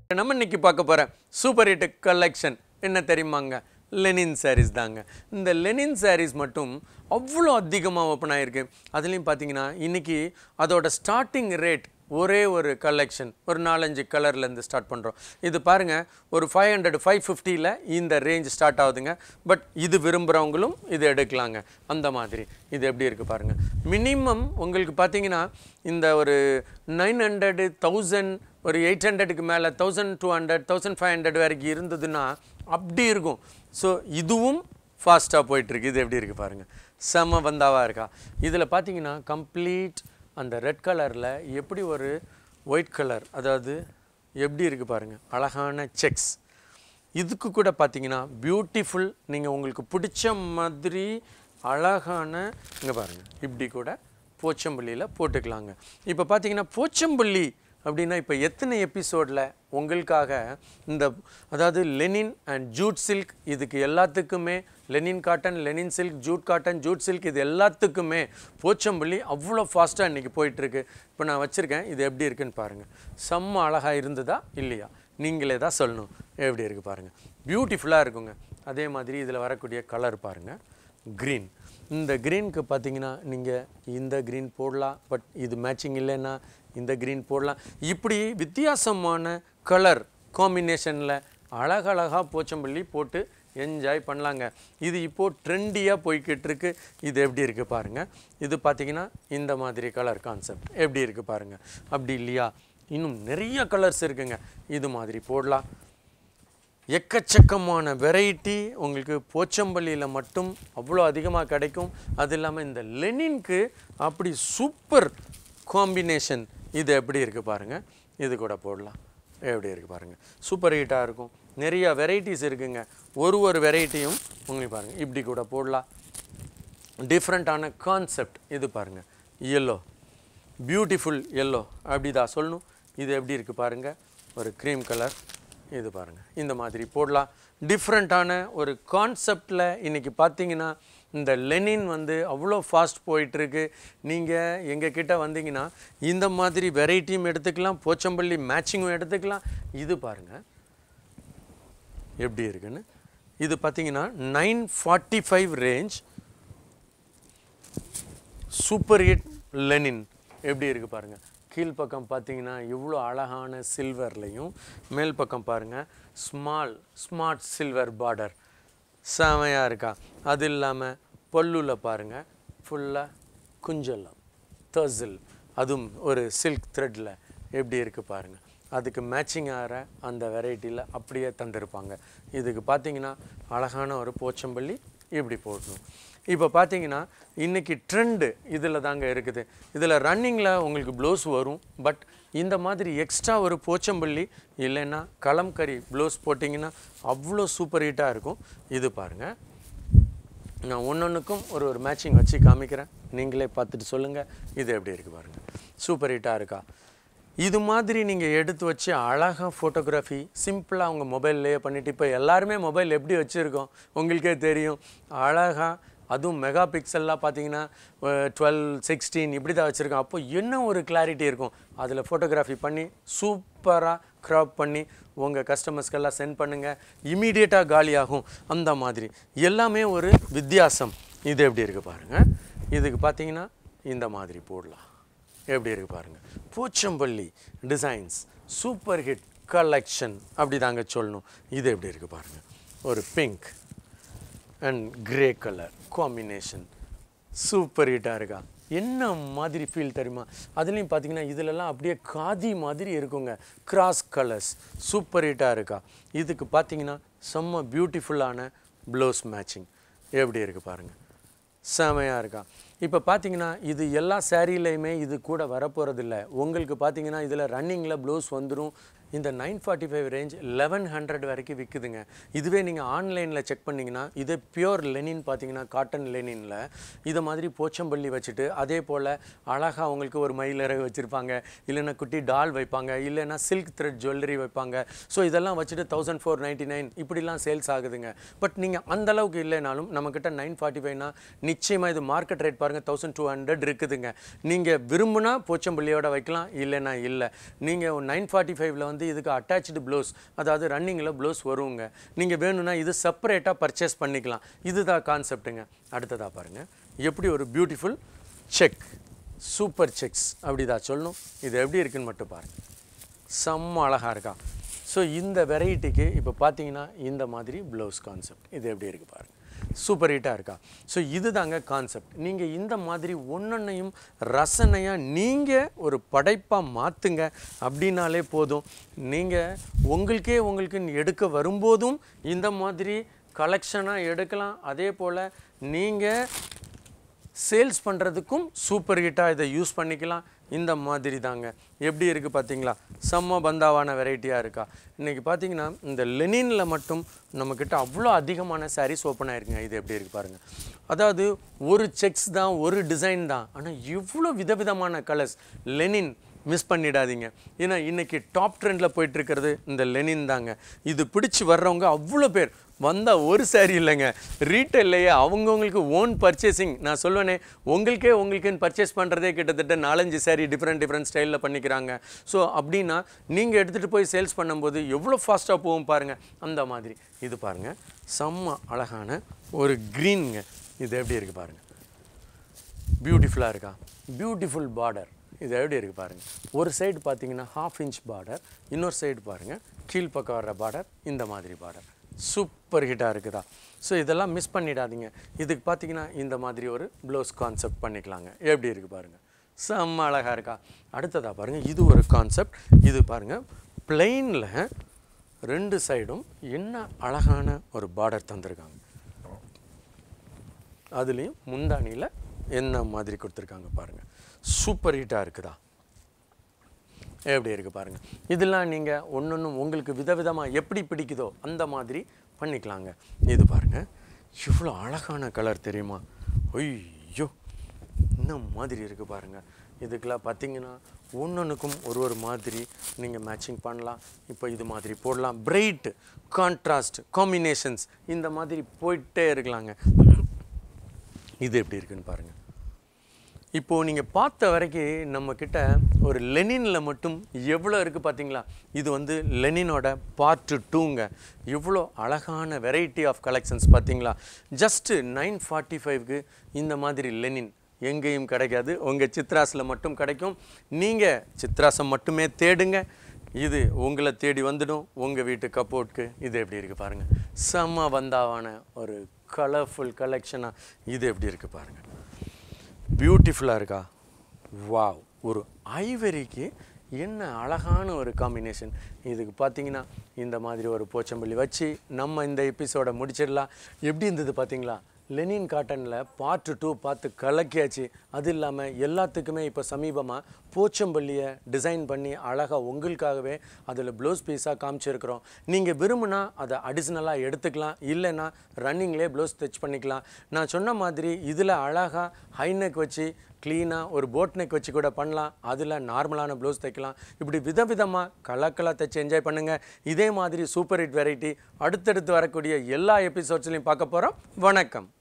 நம்ம இன்னைக்கு பார்க்க போகிற சூப்பர் ஹிட் கலெக்ஷன் என்ன தெரியுமாங்க லெனின் sarees தாங்க இந்த லெனின் sarees மட்டும் அவ்வளோ அதிகமாக ஓப்பன் ஆகிருக்கு அதுலேயும் பார்த்தீங்கன்னா இன்னைக்கு அதோட ஸ்டார்டிங் ரேட் ஒரே ஒரு கலெக்ஷன் ஒரு நாலஞ்சு கலர்லேருந்து ஸ்டார்ட் பண்ணுறோம் இது பாருங்கள் ஒரு ஃபைவ் ஹண்ட்ரட் ஃபைவ் ஃபிஃப்டியில் இந்த ரேஞ்ச் ஸ்டார்ட் ஆகுதுங்க பட் இது விரும்புகிறவங்களும் இது எடுக்கலாங்க அந்த மாதிரி இது எப்படி இருக்குது பாருங்கள் மினிமம் உங்களுக்கு பார்த்தீங்கன்னா இந்த ஒரு நைன் ஹண்ட்ரடு தௌசண்ட் ஒரு எயிட் ஹண்ட்ரடுக்கு மேலே thousand two hundred thousand five hundred வரைக்கும் இருந்ததுன்னா அப்படி இருக்கும் ஸோ இதுவும் ஃபாஸ்ட்டாக போயிட்டுருக்கு இது எப்படி இருக்குது பாருங்கள் செம வந்தாவாக இருக்கா இதில் பார்த்தீங்கன்னா கம்ப்ளீட் அந்த ரெட் கலரில் எப்படி ஒரு ஒயிட் கலர் அதாவது எப்படி இருக்குது பாருங்கள் அழகான செக்ஸ் இதுக்கு கூட பார்த்தீங்கன்னா பியூட்டிஃபுல் நீங்கள் உங்களுக்கு பிடிச்ச மாதிரி அழகான இங்கே பாருங்கள் இப்படி கூட போச்சம்பள்ளியில் போட்டுக்கலாங்க இப்போ பார்த்தீங்கன்னா போச்சம்பள்ளி அப்படின்னா இப்போ எத்தனை எபிசோடில் உங்களுக்காக இந்த அதாவது லெனின் அண்ட் ஜூட் சில்க் இதுக்கு எல்லாத்துக்குமே linen cotton linen silk jute cotton jute silk இது எல்லாத்துக்குமே போச்சம்பள்ளி அவ்வளோ ஃபாஸ்ட்டாக இன்றைக்கி போயிட்டுருக்கு இப்போ நான் வச்சுருக்கேன் இது எப்படி இருக்குன்னு பாருங்கள் செம்ம அழகாக இருந்ததா இல்லையா நீங்களே தான் சொல்லணும் எப்படி இருக்குது பாருங்கள் பியூட்டிஃபுல்லாக இருக்குங்க அதே மாதிரி இதில் வரக்கூடிய கலர் பாருங்கள் க்ரீன் இந்த க்ரீனுக்கு பார்த்தீங்கன்னா நீங்கள் இந்த க்ரீன் போடலாம் பட் இது மேட்சிங் இல்லைன்னா இந்த க்ரீன் போடலாம் இப்படி வித்தியாசமான கலர் காம்பினேஷனில் அழகழகாக போச்சம்பள்ளி போட்டு என்ஜாய் பண்ணலாங்க இது இப்போது ட்ரெண்டியாக போய்கிட்டு இருக்கு இது எப்படி இருக்குது பாருங்கள் இது பார்த்தீங்கன்னா இந்த மாதிரி கலர் கான்செப்ட் எப்படி இருக்குது பாருங்கள் அப்படி இல்லையா இன்னும் நிறைய கலர்ஸ் இருக்குங்க இது மாதிரி போடலாம் எக்கச்சக்கமான வெரைட்டி உங்களுக்கு போச்சம்பள்ளியில் மட்டும் அவ்வளோ அதிகமாக கிடைக்கும் அது இல்லாமல் இந்த லெனின்க்கு அப்படி சூப்பர் காம்பினேஷன் இது எப்படி இருக்குது பாருங்கள் இது கூட போடலாம் எப்படி இருக்குது பாருங்கள் சூப்பர் ஹீட்டாக இருக்கும் நிறைய வெரைட்டிஸ் இருக்குங்க ஒரு ஒரு வெரைட்டியும் உங்களுக்கு பாருங்கள் இப்படி கூட போடலாம் டிஃப்ரெண்ட்டான கான்செப்ட் இது பாருங்கள் எல்லோ பியூட்டிஃபுல் எல்லோ அப்படி தான் சொல்லணும் இது எப்படி இருக்குது பாருங்கள் ஒரு க்ரீம் கலர் இது பாருங்கள் இந்த மாதிரி போடலாம் டிஃப்ரெண்ட்டான ஒரு கான்செப்டில் இன்றைக்கி பார்த்தீங்கன்னா இந்த லெனின் வந்து அவ்வளோ ஃபாஸ்ட் போயிட்டுருக்கு நீங்கள் எங்கள் கிட்ட வந்தீங்கன்னா இந்த மாதிரி வெரைட்டியும் எடுத்துக்கலாம் போச்சம்பள்ளி மேட்சிங்கும் எடுத்துக்கலாம் இது பாருங்கள் எப்படி இருக்குன்னு இது பார்த்தீங்கன்னா nine forty five range super hit linen எப்படி இருக்குது பாருங்கள் கீழ்ப்பக்கம் பார்த்தீங்கன்னா இவ்வளோ அழகான சில்வர்லையும் மேல் பக்கம் பாருங்கள் ஸ்மால் ஸ்மார்ட் சில்வர் பார்டர் செமையாக இருக்கா அது இல்லாமல் பல்லுவில் பாருங்கள் ஃபுல்லாக குஞ்சலம் தசில் அதுவும் ஒரு சில்க் த்ரெட்டில் எப்படி இருக்குது பாருங்கள் அதுக்கு மேட்சிங் ஆகிற அந்த வெரைட்டியில் அப்படியே தந்திருப்பாங்க இதுக்கு பார்த்தீங்கன்னா அழகான ஒரு போச்சம்பள்ளி இப்படி போடணும் இப்போ பார்த்தீங்கன்னா இன்றைக்கி ட்ரெண்டு இதில் தாங்க இருக்குது இதில் ரன்னிங்கில் உங்களுக்கு ப்ளவுஸ் வரும் பட் இந்த மாதிரி எக்ஸ்ட்ரா ஒரு போச்சம்பள்ளி இல்லைன்னா கலம்கரி ப்ளவுஸ் போட்டிங்கன்னா அவ்வளோ சூப்பர் ஹீட்டாக இருக்கும் இது பாருங்கள் நான் ஒன்றொன்றுக்கும் ஒரு ஒரு மேட்சிங் வச்சு காமிக்கிறேன் நீங்களே பார்த்துட்டு சொல்லுங்கள் இது எப்படி இருக்குது பாருங்கள் சூப்பர் ஹிட்டாக இருக்கா இது மாதிரி நீங்கள் எடுத்து வச்சு அழகாக ஃபோட்டோகிராஃபி சிம்பிளாக உங்கள் மொபைல்லையே பண்ணிவிட்டு இப்போ எல்லாருமே மொபைல் எப்படி வச்சுருக்கோம் உங்களுக்கே தெரியும் அழகாக அதுவும் மெகா பிக்சல்லாம் பார்த்தீங்கன்னா டுவெல் சிக்ஸ்டீன் இப்படி தான் வச்சுருக்கோம் அப்போ என்ன ஒரு கிளாரிட்டி இருக்கும் அதில் ஃபோட்டோகிராஃபி பண்ணி சூப்பராக க்ராப் பண்ணி உங்கள் கஸ்டமர்ஸ்க்கெல்லாம் சென்ட் பண்ணுங்கள் இமீடியட்டாக காலியாகும் அந்த மாதிரி எல்லாமே ஒரு வித்தியாசம் இது எப்படி இருக்குது பாருங்கள் இதுக்கு பார்த்தீங்கன்னா இந்த மாதிரி போடலாம் எப்படி இருக்குது பாருங்கள் Pochampally designs super hit collection அப்படி தாங்க சொல்லணும் இது எப்படி இருக்குது பாருங்கள் ஒரு pink and grey colour combination super ஹிட்டாக இருக்கா என்ன மாதிரி ஃபீல் தெரியுமா அதுலேயும் பார்த்தீங்கன்னா இதிலெல்லாம் அப்படியே காதி மாதிரி இருக்குங்க கிராஸ் கலர்ஸ் சூப்பர் ஹிட்டாக இருக்கா இதுக்கு பார்த்தீங்கன்னா செம்ம பியூட்டிஃபுல்லான ப்ளவுஸ் மேட்சிங் எப்படி இருக்குது பாருங்கள் செமையாக இருக்கா இப்போ பார்த்தீங்கன்னா இது எல்லா சேரீலையுமே இது கூட வரப்போகிறதில்ல உங்களுக்கு பார்த்தீங்கன்னா இதில் ரன்னிங்கில் ப்ளவுஸ் வந்துடும் இந்த nine forty five range eleven hundred வரைக்கும் விற்குதுங்க இதுவே நீங்கள் ஆன்லைனில் செக் பண்ணிங்கன்னா இது பியோர் லெனின் பார்த்தீங்கன்னா காட்டன் லெனினில் இதை மாதிரி போச்சம்பள்ளி வச்சுட்டு அதே போல் அழகாக அவங்களுக்கு ஒரு மயிலிறகு வச்சுருப்பாங்க இல்லைன்னா குட்டி டால் வைப்பாங்க இல்லைன்னா சில்க் த்ரெட் ஜுவல்லரி வைப்பாங்க ஸோ இதெல்லாம் வச்சுட்டு தௌசண்ட் ஃபோர் நைன்ட்டி நைன் இப்படிலாம் சேல்ஸ் ஆகுதுங்க பட் நீங்கள் அந்த அளவுக்கு இல்லைனாலும் நம்மக்கிட்ட நைன் ஃபார்ட்டி ஃபைவ்னா நிச்சயமாக இது மார்க்கெட் ரேட் பாருங்கள் தௌசண்ட் டூ ஹண்ட்ரட் இருக்குதுங்க நீங்கள் விரும்புனா போச்சம்பள்ளியோட வைக்கலாம் இல்லைன்னா இல்லை நீங்கள் நைன் ஃபார்ட்டி ஃபைவ்ல வந்து வந்து இதுக்கு அட்டாச்சு ப்ளவுஸ் அதாவது ரன்னிங்கில் ப்ளவுஸ் வருங்க நீங்கள் வேணும்னா இது செப்பரேட்டாக பர்ச்சேஸ் பண்ணிக்கலாம் இதுதான் கான்செப்ட்டுங்க அடுத்ததாக பாருங்கள் எப்படி ஒரு பியூட்டிஃபுல் செக் சூப்பர் செக்ஸ் அப்படிதான் சொல்லணும் இது எப்படி இருக்குன்னு மட்டும் பாருங்கள் செம்ம அழகாக இருக்கா ஸோ இந்த வெரைட்டிக்கு இப்போ பார்த்தீங்கன்னா இந்த மாதிரி ப்ளவுஸ் கான்செப்ட் இது எப்படி இருக்குது பாருங்கள் சூப்பர் ஹிட்டாக இருக்கா ஸோ இது தாங்க கான்செப்ட் நீங்கள் இந்த மாதிரி ஒன்றொன்னையும் ரசனையாக நீங்கள் ஒரு படைப்பாக மாற்றுங்க அப்படின்னாலே போதும் நீங்கள் உங்களுக்கே உங்களுக்குன்னு எடுக்க வரும்போதும் இந்த மாதிரி கலெக்ஷனாக எடுக்கலாம் அதே போல் நீங்கள் சேல்ஸ் பண்ணுறதுக்கும் சூப்பர் ஹிட்டாக இதை யூஸ் பண்ணிக்கலாம் இந்த மாதிரி தாங்க எப்படி இருக்குது பார்த்தீங்களா செம்ம பந்தாவான வெரைட்டியாக இருக்கா இன்றைக்கி பார்த்தீங்கன்னா இந்த லெனினில் மட்டும் நம்மக்கிட்ட அவ்வளோ அதிகமான சாரீஸ் ஓப்பன் ஆயிருக்குங்க இது எப்படி இருக்குது பாருங்கள் அதாவது ஒரு செக்ஸ் தான் ஒரு டிசைன் தான் ஆனால் இவ்வளோ விதவிதமான கலர்ஸ் லெனின் மிஸ் பண்ணிடாதீங்க ஏன்னா இன்றைக்கி டாப் ட்ரெண்டில் போயிட்டுருக்கிறது இந்த லெனின் தாங்க இது பிடிச்சி வர்றவங்க அவ்வளோ பேர் வந்தால் ஒரு சாரி இல்லைங்க ரீட்டைல்லையே அவங்கவுங்களுக்கு ஓன் பர்ச்சேசிங் நான் சொல்லுவேனே உங்களுக்கே உங்களுக்குன்னு பர்ச்சேஸ் பண்ணுறதே கிட்டத்தட்ட நாலஞ்சு சாரி டிஃப்ரெண்ட் டிஃப்ரெண்ட் ஸ்டைலில் பண்ணிக்கிறாங்க ஸோ அப்படின்னா நீங்கள் எடுத்துகிட்டு போய் சேல்ஸ் பண்ணும்போது எவ்வளோ ஃபாஸ்ட்டாக போகும் பாருங்கள் அந்த மாதிரி இது பாருங்கள் செம்ம அழகான ஒரு க்ரீனுங்க இது எப்படி இருக்குது பாருங்கள் பியூட்டிஃபுல்லாக இருக்கா பியூட்டிஃபுல் பார்டர் இது எப்படி இருக்குது பாருங்கள் ஒரு சைடு பார்த்தீங்கன்னா ஹாஃப் இன்ச் பார்டர் இன்னொரு சைடு பாருங்கள் கீழ்ப்பக்கம் வர்ற பார்டர் இந்த மாதிரி பார்டர் சூப்பர் ஹிட்டாக இருக்குதா ஸோ இதெல்லாம் மிஸ் பண்ணிடாதீங்க இதுக்கு பார்த்தீங்கன்னா இந்த மாதிரி ஒரு ப்ளவுஸ் கான்செப்ட் பண்ணிக்கலாங்க எப்படி இருக்குது பாருங்கள் செம்ம அழகாக இருக்கா அடுத்ததாக பாருங்கள் இது ஒரு கான்செப்ட் இது பாருங்கள் பிளெயினில் ரெண்டு சைடும் என்ன அழகான ஒரு பார்டர் தந்திருக்காங்க அதுலேயும் முந்தானியில் என்ன மாதிரி கொடுத்துருக்காங்க பாருங்கள் சூப்பர் ஹிட்டாக இருக்குதா எப்படி இருக்குது பாருங்கள் இதெல்லாம் நீங்கள் ஒன்று உங்களுக்கு விதவிதமாக எப்படி பிடிக்குதோ அந்த மாதிரி பண்ணிக்கலாங்க இது பாருங்கள் இவ்வளோ அழகான கலர் தெரியுமா ஐயோ இந்த மாதிரி இருக்குது பாருங்கள் இதுக்கெல்லாம் பார்த்தீங்கன்னா ஒன்றொன்றுக்கும் ஒரு ஒரு மாதிரி நீங்கள் மேட்சிங் பண்ணலாம் இப்போ இது மாதிரி போடலாம் பிரைட் கான்ட்ராஸ்ட் காம்பினேஷன்ஸ் இந்த மாதிரி போயிட்டே இருக்கலாங்க இது எப்படி இருக்குன்னு பாருங்கள் இப்போது நீங்கள் பார்த்த வரைக்கும் நம்மக்கிட்ட ஒரு லெனினில் மட்டும் எவ்வளோ இருக்குது பார்த்தீங்களா இது வந்து லெனினோட பார்ட்டு டூங்க எவ்வளோ அழகான வெரைட்டி ஆஃப் கலெக்ஷன்ஸ் பார்த்தீங்களா ஜஸ்ட்டு நைன் ஃபார்ட்டி ஃபைவ்க்கு இந்த மாதிரி லெனின் எங்கேயும் கிடைக்காது உங்கள் சித்ராஸில் மட்டும் கிடைக்கும் நீங்கள் சித்ராஸை மட்டுமே தேடுங்க இது உங்களை தேடி வந்துடும் உங்கள் வீட்டு கப்போர்ட்க்கு இது எப்படி இருக்குது பாருங்கள் செம்ம வந்தாவான ஒரு கலர்ஃபுல் கலெக்ஷனாக இது எப்படி இருக்குது பாருங்கள் பியூட்டிஃபுல்லாக இருக்கா வாவ் ஒரு ஐவரிக்கு என்ன அழகான ஒரு காம்பினேஷன் இதுக்கு பார்த்தீங்கன்னா இந்த மாதிரி ஒரு போச்சம்பள்ளி வச்சு நம்ம இந்த எபிசோடை முடிச்சிடலாம் எப்படி இருந்தது பார்த்தீங்களா லெனின் காட்டனில் பார்ட் டூ பார்த்து கலக்கியாச்சு அது இல்லாமல் எல்லாத்துக்குமே இப்போ சமீபமாக போச்சம்பள்ளியை டிசைன் பண்ணி அழகாக உங்களுக்காகவே அதில் ப்ளவுஸ் பீஸாக காமிச்சிருக்கிறோம் நீங்கள் விரும்புனா அதை அடிஷ்னலாக எடுத்துக்கலாம் இல்லைன்னா ரன்னிங்லேயே ப்ளவுஸ் ஸ்டிச் பண்ணிக்கலாம் நான் சொன்ன மாதிரி இதில் அழகாக ஹை நெக் வச்சு க்ளீனாக ஒரு போட் நெக் வச்சு கூட பண்ணலாம் அதில் நார்மலான ப்ளவுஸ் தைக்கலாம் இப்படி விதவிதமாக கலக்கலாக தைச்சு என்ஜாய் பண்ணுங்கள் இதே மாதிரி சூப்பர் ஹிட் வெரைட்டி அடுத்தடுத்து வரக்கூடிய எல்லா எபிசோட்ஸ்லையும் பார்க்க போகிறோம் வணக்கம்